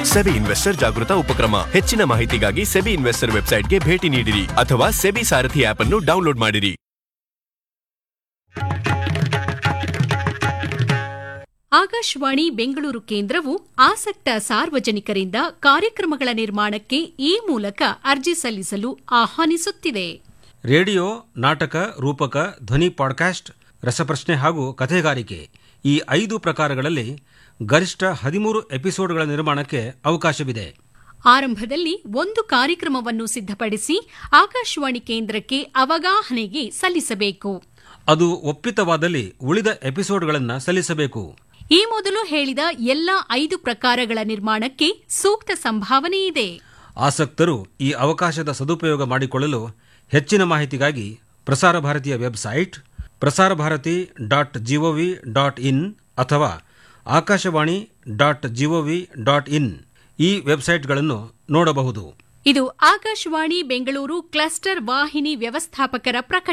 SEBI investor ಜಾಗೃತ ಉಪಕ್ರಮ ಹೆಚ್ಚಿನ ಮಾಹಿತಿಗಾಗಿ ಸೆಬಿ ಇನ್ವೆಸ್ಟರ್ ವೆಬ್ಸೈಟ್ಗೆ ಭೇಟಿ ನೀಡಿರಿ ಅಥವಾ ಸೆಬಿ ಸಾರಥಿ ಆಪ್ ಅನ್ನು ಡೌನ್ಲೋಡ್ ಮಾಡಿರಿ ಆಕಾಶವಾಣಿ ಬೆಂಗಳೂರು ಕೇಂದ್ರವು ಆಸಕ್ತ ಸಾರ್ವಜನಿಕರಿಂದ ಕಾರ್ಯಕ್ರಮಗಳ ನಿರ್ಮಾಣಕ್ಕೆ ಈ ಮೂಲಕ ಅರ್ಜಿ ಸಲ್ಲಿಸಲು ಆಹ್ವಾನಿಸುತ್ತಿದೆ ರೇಡಿಯೋ ನಾಟಕ ರೂಪಕ ಧ್ವನಿ ಪಾಡ್ಕಾಸ್ಟ್ ರಸಪ್ರಶ್ನೆ ಹಾಗೂ ಕಥೆಗಾರಿಕೆ ಈ ಐದು ಪ್ರಕಾರಗಳಲ್ಲಿ ಗರಿಷ್ಠ ಹದಿಮೂರು ಎಪಿಸೋಡ್ಗಳ ನಿರ್ಮಾಣಕ್ಕೆ ಅವಕಾಶವಿದೆ ಆರಂಭದಲ್ಲಿ ಒಂದು ಕಾರ್ಯಕ್ರಮವನ್ನು ಸಿದ್ಧಪಡಿಸಿ ಆಕಾಶವಾಣಿ ಕೇಂದ್ರಕ್ಕೆ ಅವಗಾಹನೆಗೆ ಸಲ್ಲಿಸಬೇಕು ಅದು ಒಪ್ಪಿತವಾದಲ್ಲಿ ಉಳಿದ ಎಪಿಸೋಡ್ಗಳನ್ನು ಸಲ್ಲಿಸಬೇಕು ಈ ಮೊದಲು ಹೇಳಿದ ಎಲ್ಲ ಐದು ಪ್ರಕಾರಗಳ ನಿರ್ಮಾಣಕ್ಕೆ ಸೂಕ್ತ ಸಂಭಾವನೆ ಇದೆ ಆಸಕ್ತರು ಈ ಅವಕಾಶದ ಸದುಪಯೋಗ ಮಾಡಿಕೊಳ್ಳಲು ಹೆಚ್ಚಿನ ಮಾಹಿತಿಗಾಗಿ ಪ್ರಸಾರ ಭಾರತಿಯ website Prasar Bharati dot GOV dot in ಅಥವಾ Akashvani dot GOV dot in ಈ ವೆಬ್ಸೈಟ್ಗಳನ್ನು ನೋಡಬಹುದು ಇದು ಆಕಾಶವಾಣಿ ಬೆಂಗಳೂರು ಕ್ಲಸ್ಟರ್ ವಾಹಿನಿ ವ್ಯವಸ್ಥಾಪಕರ ಪ್ರಕಟಣೆ